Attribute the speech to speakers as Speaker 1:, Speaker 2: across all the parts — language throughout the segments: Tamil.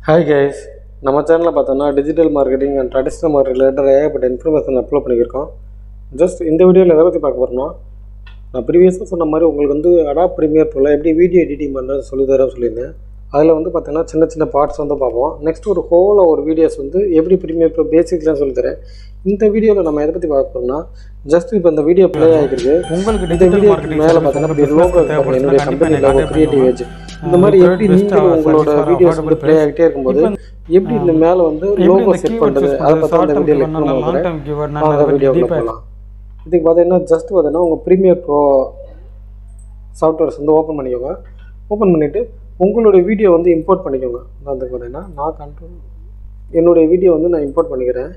Speaker 1: ஹாய் கைஸ் நம்ம சேனலில் பார்த்தோம்னா digital marketing and traditional market related ஏகப்பட்ட இன்ஃபர்மேஷன் அப்லோட் பண்ணியிருக்கோம் ஜஸ்ட் இந்த வீடியோவில் எதை பற்றி பார்க்க போகிறோம்னா நான் ப்ரீவியஸாக சொன்ன மாதிரி உங்களுக்கு வந்து அடாப் ப்ரீமியர் ப்ரோவில் எப்படி வீடியோ எடிட்டிங் பண்ணுறது சொல்லி தரேன் சொல்லியிருந்தேன் அதில் வந்து பார்த்தீங்கன்னா சின்ன சின்ன பார்ட்ஸ் வந்து பார்ப்போம் நெக்ஸ்ட் ஒரு ஹோலாக ஒரு வீடியோஸ் வந்து எப்படி ப்ரீமியர் ப்ரோ பேசிக்ஸ்லாம் சொல்லித்தரேன் இந்த வீடியோவில் நம்ம எதை பற்றி பார்க்க போகிறோம்னா ஜஸ்ட் இப்போ இந்த வீடியோ ப்ளே ஆகிருக்கு
Speaker 2: உங்களுக்கு
Speaker 1: இந்த
Speaker 2: டிஜிட்டல்
Speaker 1: வீடியோ
Speaker 2: மார்க்கெட்டிங்
Speaker 1: மேலே பார்த்தீங்கன்னா இப்படி லோகோ பாருங்க என்னுடைய கம்பெனி லோகோ கிரியேட்டிவ் ஏஜ் இந்த மாதிரி எப்படி நீங்களும் உங்களோட வீடியோஸ் வந்து ப்ளே ஆகிட்டே இருக்கும்போது எப்படி இந்த மேலே வந்து லோகோ செட் பண்ணுறது அதை பற்றி அந்த வீடியோவில் எக்ஸ்பிளைன்
Speaker 2: லாங்
Speaker 1: பண்ணுறேன்
Speaker 2: டேர்ம் கீவேர்ட்
Speaker 1: வாங்க
Speaker 2: நான்
Speaker 1: வீடியோக்குள்ள
Speaker 2: டீப்பாக
Speaker 1: போகலாம் இதுக்கு பார்த்தீங்கன்னா ஜஸ்ட் பார்த்தீங்கன்னா உங்கள் ப்ரீமியர் ப்ரோ சாஃப்ட்வேர்ஸ் வந்து ஓப்பன் பண்ணிக்கோங்க ஓப்பன் பண்ணிவிட்டு உங்களுடைய வீடியோ வந்து இம்போர்ட் பண்ணிக்கோங்க நான் வந்து பார்த்தீங்கன்னா நான் கண்ட்ரோல் என்னுடைய வீடியோ வந்து நான் இம்போர்ட் பண்ணிக்கிறேன்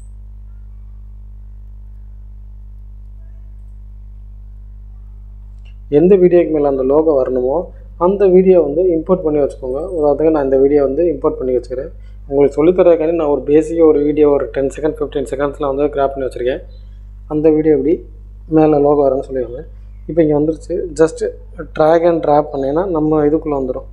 Speaker 1: எந்த வீடியோக்கு மேலே அந்த லோகோ வரணுமோ அந்த வீடியோ வந்து இம்போர்ட் பண்ணி வச்சுக்கோங்க உதாரணத்துக்கு நான் இந்த வீடியோ வந்து இம்போர்ட் பண்ணி வச்சுக்கிறேன் உங்களுக்கு சொல்லித்தரக்காண்டி நான் ஒரு பேசிக்காக ஒரு வீடியோ ஒரு டென் செகண்ட் ஃபிஃப்டீன் செகண்ட்ஸில் வந்து கிராப் பண்ணி வச்சுருக்கேன் அந்த வீடியோ எப்படி மேலே லோகோ வரேன்னு சொல்லிடுவாங்க இப்போ இங்கே வந்துருச்சு ஜஸ்ட் ட்ராக் அண்ட் ட்ராப் பண்ணீங்கன்னா நம்ம இதுக்குள்ளே வந்துடும்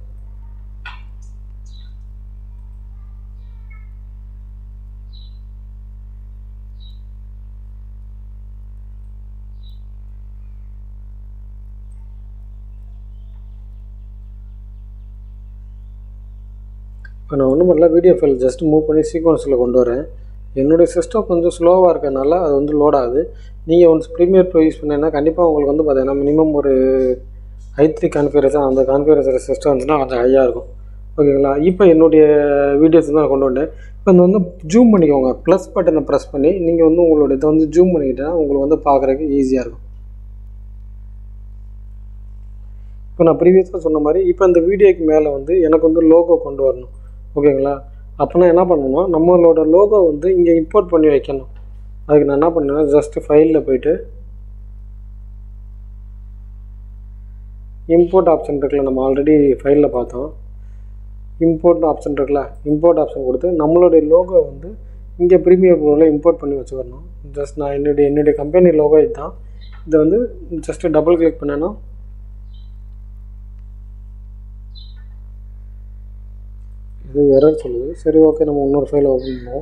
Speaker 1: இப்போ நான் ஒன்றும் பண்ணல வீடியோ ஃபைல் ஜஸ்ட் மூவ் பண்ணி சீக்வன்ஸில் கொண்டு வரேன் என்னுடைய சிஸ்டம் கொஞ்சம் ஸ்லோவாக இருக்கறனால அது வந்து லோட் ஆகுது நீங்கள் ஒன்ஸ் ப்ரீமியர் ப்ரோ யூஸ் பண்ணீங்கன்னா கண்டிப்பாக உங்களுக்கு வந்து பார்த்தீங்கன்னா மினிமம் ஒரு ஐ த்ரீ கான்ஃபிகரேஷன் அந்த கான்ஃபிகரேஷன் சிஸ்டம் வந்துச்சுன்னா கொஞ்சம் ஹையாக இருக்கும் ஓகேங்களா இப்போ என்னுடைய வீடியோஸ் வந்து நான் கொண்டு வந்தேன் இப்போ இந்த வந்து ஜூம் பண்ணிக்கோங்க ப்ளஸ் பட்டனை ப்ரெஸ் பண்ணி நீங்கள் வந்து உங்களோட இதை வந்து ஜூம் பண்ணிக்கிட்டா உங்களுக்கு வந்து பார்க்குறதுக்கு ஈஸியாக இருக்கும் இப்போ நான் ப்ரீவியஸாக சொன்ன மாதிரி இப்போ இந்த வீடியோக்கு மேலே வந்து எனக்கு வந்து லோகோ கொண்டு வரணும் ஓகேங்களா அப்போ நான் என்ன பண்ணணும்னா நம்மளோட லோகோ வந்து இங்கே இம்போர்ட் பண்ணி வைக்கணும் அதுக்கு நான் என்ன பண்ணேன்னா ஜஸ்ட்டு ஃபைலில் போயிட்டு இம்போர்ட் ஆப்ஷன் இருக்குல்ல நம்ம ஆல்ரெடி ஃபைலில் பார்த்தோம் இம்போர்ட் ஆப்ஷன் இருக்குல்ல இம்போர்ட் ஆப்ஷன் கொடுத்து நம்மளுடைய லோகோ வந்து இங்கே ப்ரீமியர் ப்ரோவில் இம்போர்ட் பண்ணி வச்சுக்கணும் ஜஸ்ட் நான் என்னுடைய என்னுடைய கம்பெனி லோகோ இதுதான் இதை வந்து ஜஸ்ட்டு டபுள் கிளிக் பண்ணேன்னா இது எரர் சொல்லுது சரி ஓகே நம்ம இன்னொரு ஃபைலை ஓப்பன் பண்ணுவோம்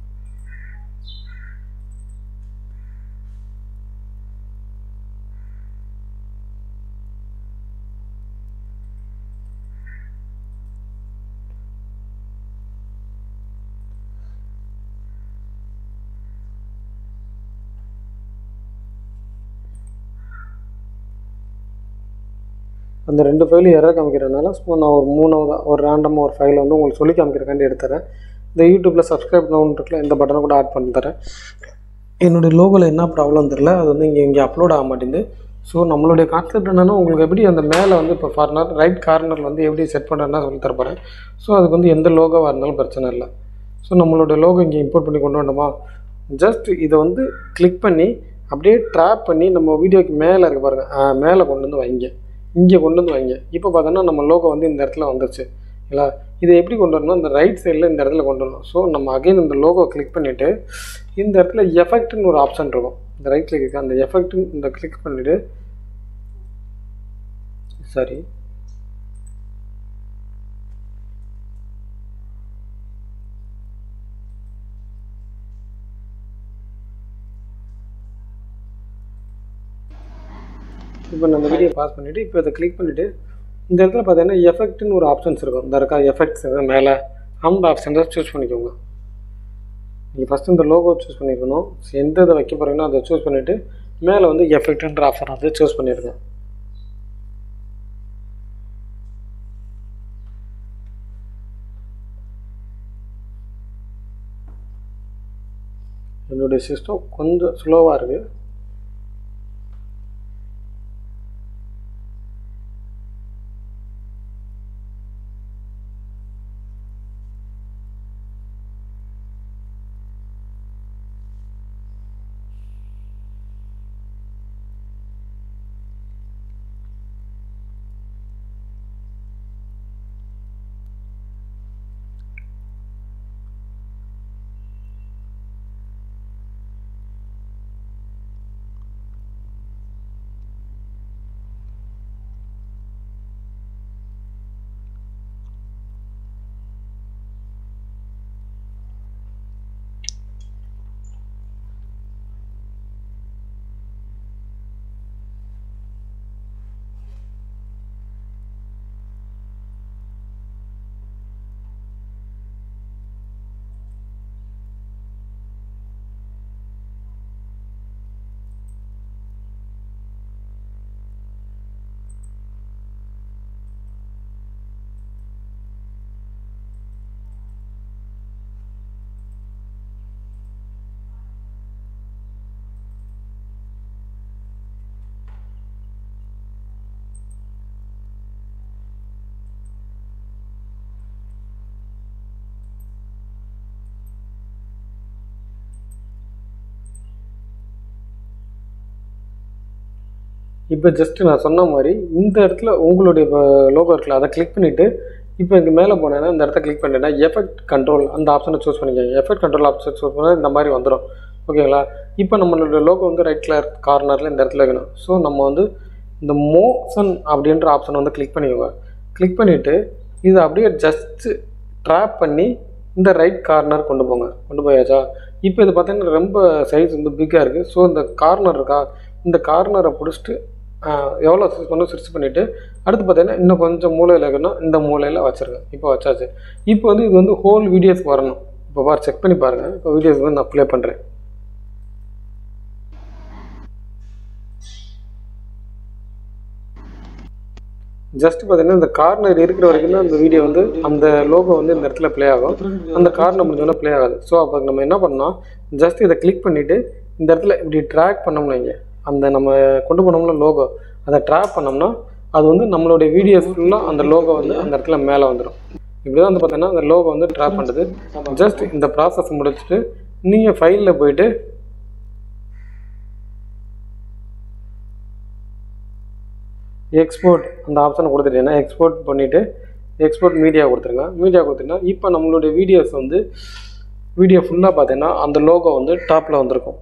Speaker 1: அந்த ரெண்டு ஃபைலும் எரர் காமிக்கிறதுனால சும்மா நான் ஒரு மூணாவதாக ஒரு ரேண்டமாக ஒரு ஃபைலை வந்து உங்களுக்கு சொல்லி காமிக்கிறக்காண்டி எடுத்துறேன் இந்த யூடியூப்பில் சப்ஸ்கிரைப் நவுன் இருக்குல்ல இந்த பட்டனை கூட ஆட் பண்ணி தரேன் என்னுடைய லோகோவில் என்ன ப்ராப்ளம் தெரில அது வந்து இங்கே இங்கே அப்லோட் ஆக மாட்டேங்குது ஸோ நம்மளுடைய கான்செப்ட் என்னென்னா உங்களுக்கு எப்படி அந்த மேலே வந்து இப்போ ஃபார்னர் ரைட் கார்னரில் வந்து எப்படி செட் பண்ணுறதுனா சொல்லி தரப்போகிறேன் ஸோ அதுக்கு வந்து எந்த லோகோவாக இருந்தாலும் பிரச்சனை இல்லை ஸோ நம்மளுடைய லோகோ இங்கே இம்போர்ட் பண்ணி கொண்டு வந்தோமா ஜஸ்ட் இதை வந்து கிளிக் பண்ணி அப்படியே ட்ராப் பண்ணி நம்ம வீடியோக்கு மேலே இருக்க பாருங்கள் மேலே கொண்டு வந்து வைங்க இங்கே கொண்டு வந்து வைங்க இப்போ பார்த்தோன்னா நம்ம லோகோ வந்து இந்த இடத்துல வந்துருச்சு இல்லை இதை எப்படி கொண்டு வரணும் இந்த ரைட் சைடில் இந்த இடத்துல கொண்டு வரணும் ஸோ நம்ம அகைன் இந்த லோகோ கிளிக் பண்ணிவிட்டு இந்த இடத்துல எஃபெக்ட்னு ஒரு ஆப்ஷன் இருக்கும் இந்த ரைட் கிளிக் இருக்கு அந்த எஃபெக்ட் இந்த கிளிக் பண்ணிவிட்டு சாரி இப்போ நம்ம வீடியோ பாஸ் பண்ணிவிட்டு இப்போ இதை கிளிக் பண்ணிவிட்டு இந்த இடத்துல பார்த்தீங்கன்னா எஃபெக்ட்னு ஒரு ஆப்ஷன்ஸ் இருக்கும் இந்த இருக்கா எஃபெக்ட்ஸ் மேலே அந்த ஆப்ஷன் தான் சூஸ் பண்ணிக்கோங்க நீங்கள் ஃபஸ்ட்டு இந்த லோகோ சூஸ் பண்ணிக்கணும் எந்த இதை வைக்க போகிறீங்கன்னா அதை சூஸ் பண்ணிவிட்டு மேலே வந்து எஃபெக்ட்ன்ற ஆப்ஷன் வந்து சூஸ் பண்ணிடுங்க என்னுடைய சிஸ்டம் கொஞ்சம் ஸ்லோவாக இருக்குது இப்போ ஜஸ்ட் நான் சொன்ன மாதிரி இந்த இடத்துல உங்களுடைய லோகோ இருக்குல்ல அதை கிளிக் பண்ணிவிட்டு இப்போ இங்கே மேலே போனேன்னா இந்த இடத்த கிளிக் பண்ணிட்டேன்னா எஃபெக்ட் கண்ட்ரோல் அந்த ஆப்ஷனை சூஸ் பண்ணிக்கோங்க எஃபெக்ட் கண்ட்ரோல் ஆப்ஷன் சூஸ் பண்ணால் இந்த மாதிரி வந்துடும் ஓகேங்களா இப்போ நம்மளோட லோகோ வந்து ரைட் கலர் கார்னரில் இந்த இடத்துல இருக்கணும் ஸோ நம்ம வந்து இந்த மோஷன் அப்படின்ற ஆப்ஷனை வந்து கிளிக் பண்ணிக்கோங்க கிளிக் பண்ணிவிட்டு இதை அப்படியே ஜஸ்ட்டு ட்ராப் பண்ணி இந்த ரைட் கார்னர் கொண்டு போங்க கொண்டு போயாச்சா இப்போ இது பார்த்தீங்கன்னா ரொம்ப சைஸ் வந்து பிக்காக இருக்குது ஸோ இந்த கார்னர் இருக்கா இந்த கார்னரை பிடிச்சிட்டு எவ்வளோ சிக்ஸ் பண்ணோ சிக்ஸ் பண்ணிவிட்டு அடுத்து பார்த்தீங்கன்னா இன்னும் கொஞ்சம் மூலையில் இருக்குன்னா இந்த மூலையில் வச்சுருங்க இப்போ வச்சாச்சு இப்போ வந்து இது வந்து ஹோல் வீடியோஸ்க்கு வரணும் இப்போ பாரு செக் பண்ணி பாருங்கள் இப்போ வீடியோஸ் வந்து நான் ப்ளே பண்ணுறேன் ஜஸ்ட் பார்த்தீங்கன்னா இந்த கார்னர் இருக்கிற வரைக்கும் தான் அந்த வீடியோ வந்து அந்த லோகோ வந்து இந்த இடத்துல ப்ளே ஆகும் அந்த கார்னர் முடிஞ்சோன்னா ப்ளே ஆகாது ஸோ அப்போ நம்ம என்ன பண்ணோம் ஜஸ்ட் இதை கிளிக் பண்ணிவிட்டு இந்த இடத்துல இப்படி ட்ராக் பண்ணோம்னு வைங்க அந்த நம்ம கொண்டு போனோம்ல லோகோ அதை ட்ராக் பண்ணோம்னா அது வந்து நம்மளுடைய வீடியோஸ் ஃபுல்லாக அந்த லோகோ வந்து அந்த இடத்துல மேலே வந்துடும் இப்படி தான் வந்து பார்த்தீங்கன்னா அந்த லோகோ வந்து ட்ராப் பண்ணுறது ஜஸ்ட் இந்த ப்ராசஸ் முடிச்சுட்டு நீங்கள் ஃபைலில் போயிட்டு எக்ஸ்போர்ட் அந்த ஆப்ஷனை கொடுத்துட்டீங்கன்னா எக்ஸ்போர்ட் பண்ணிவிட்டு எக்ஸ்போர்ட் மீடியா கொடுத்துருங்க மீடியா கொடுத்தீங்கன்னா இப்போ நம்மளுடைய வீடியோஸ் வந்து வீடியோ ஃபுல்லாக பார்த்தீங்கன்னா அந்த லோகோ வந்து டாப்பில் வந்திருக்கும்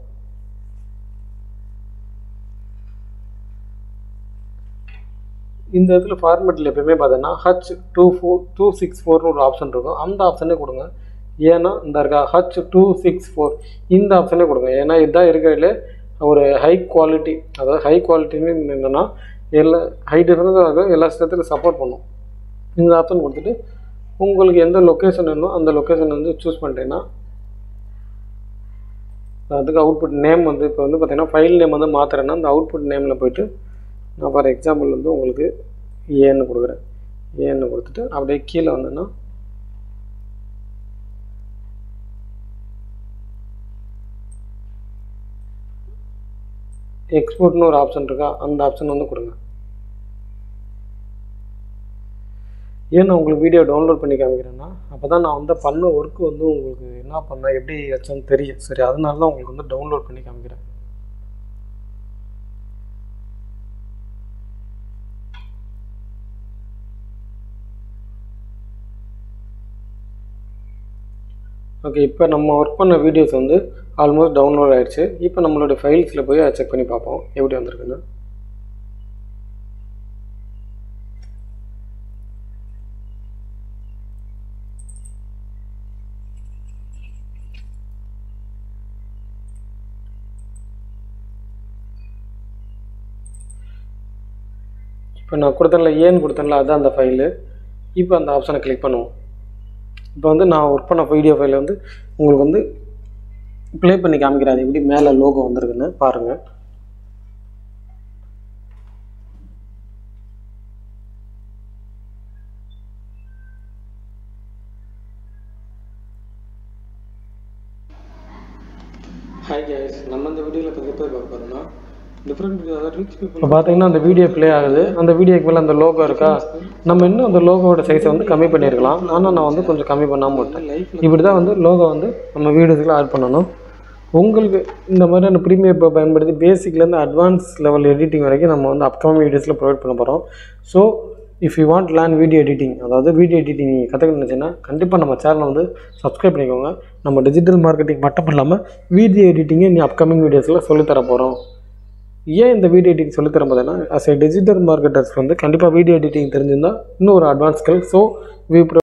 Speaker 1: இந்த இடத்துல ஃபார்மேட்டில் எப்பயுமே பார்த்தீங்கன்னா H two four two six ஃபோர்னு ஒரு ஆப்ஷன் இருக்கும் அந்த ஆப்ஷனே கொடுங்க ஏன்னா இந்த இருக்கா ஹச் டூ சிக்ஸ் ஃபோர் இந்த ஆப்ஷனே கொடுங்க ஏன்னா இதுதான் இருக்கிறதுல ஒரு ஹை குவாலிட்டி அதாவது ஹை குவாலிட்டின்னு என்னென்னா எல்லா ஹை டிஃபரன்ஸாக இருக்கும் எல்லா ஸ்டேத்துலையும் சப்போர்ட் பண்ணும் இந்த ஆப்ஷன் கொடுத்துட்டு உங்களுக்கு எந்த லொக்கேஷன் வேணும் அந்த லொக்கேஷன் வந்து சூஸ் பண்ணிட்டீங்கன்னா அதுக்கு அவுட்புட் நேம் வந்து இப்போ வந்து பார்த்தீங்கன்னா ஃபைல் நேம் வந்து மாற்றுறேன்னா அந்த அவுட்புட் நேமில் போயிட்டு நான் ஃபார் எக்ஸாம்பிள் வந்து உங்களுக்கு ஏன்னு கொடுக்குறேன் ஏன்னு கொடுத்துட்டு அப்படியே கீழே வந்தேன்னா எக்ஸ்போர்ட்னு ஒரு ஆப்ஷன் இருக்கா அந்த ஆப்ஷன் வந்து கொடுங்க ஏன் நான் உங்களுக்கு வீடியோ டவுன்லோட் பண்ணி காமிக்கிறேன்னா அப்போ தான் நான் வந்து பண்ண ஒர்க்கு வந்து உங்களுக்கு என்ன பண்ணேன் எப்படி வச்சேன்னு தெரியும் சரி அதனால தான் உங்களுக்கு வந்து டவுன்லோட் பண்ணி காமிக்கிறேன் ஓகே இப்போ நம்ம ஒர்க் பண்ண வீடியோஸ் வந்து ஆல்மோஸ்ட் டவுன்லோட் ஆயிடுச்சு இப்போ நம்மளுடைய ஃபைல்ஸில் போய் அதை செக் பண்ணி பார்ப்போம் எப்படி வந்திருக்குன்னு இப்போ நான் கொடுத்தேன்ல ஏன்னு கொடுத்தேன்ல அதுதான் அந்த ஃபைலு இப்போ அந்த ஆப்ஷனை கிளிக் பண்ணுவோம் இப்போ வந்து நான் ஒர்க் பண்ண வீடியோ ஃபைலில் வந்து உங்களுக்கு வந்து ப்ளே பண்ணி காமிக்கிறேன் அது எப்படி மேலே லோகோ வந்திருக்குன்னு பாருங்கள் ஹாய் கேஸ் நம்ம இந்த வீடியோவில் இப்போ எப்படி பார்க்க போகிறோம்னா டிஃப்ரெண்ட் இப்போ பார்த்தீங்கன்னா அந்த வீடியோ ப்ளே ஆகுது அந்த வீடியோக்கு மேலே அந்த லோகோ இருக்கா நம்ம இன்னும் அந்த லோகோவோட சைஸை வந்து கம்மி பண்ணியிருக்கலாம் ஆனால் நான் வந்து கொஞ்சம் கம்மி பண்ணாமல் விட்டேன் இப்படி தான் வந்து லோகோ வந்து நம்ம வீடியோஸில் ஆட் பண்ணணும் உங்களுக்கு இந்த மாதிரியான ப்ரீமியம் இப்போ பயன்படுத்தி பேசிக்லேருந்து அட்வான்ஸ் லெவல் எடிட்டிங் வரைக்கும் நம்ம வந்து அப்கமிங் வீடியோஸில் ப்ரொவைட் பண்ண போகிறோம் so if you want learn video editing அதாவது வீடியோ எடிட்டிங் நீங்கள் கற்றுக்கணும்னு நினச்சின்னா கண்டிப்பாக நம்ம சேனலை வந்து சப்ஸ்கிரைப் பண்ணிக்கோங்க நம்ம டிஜிட்டல் மார்க்கெட்டிங் மட்டும் இல்லாமல் வீடியோ எடிட்டிங்கை நீ அப்கமிங் வீடியோஸில் சொல்லித்தர போகிறோம் ஏன் இந்த வீடியோ எடிட்டிங் சொல்லித்தர போதுன்னா அஸ் ஏ டிஜிட்டல் மார்க்கெட்டர்ஸ் வந்து கண்டிப்பாக வீடியோ எடிட்டிங் தெரிஞ்சிருந்தால் இன்னும் ஒரு அட்வான்ஸ் ஸ்கில் ஸோ வி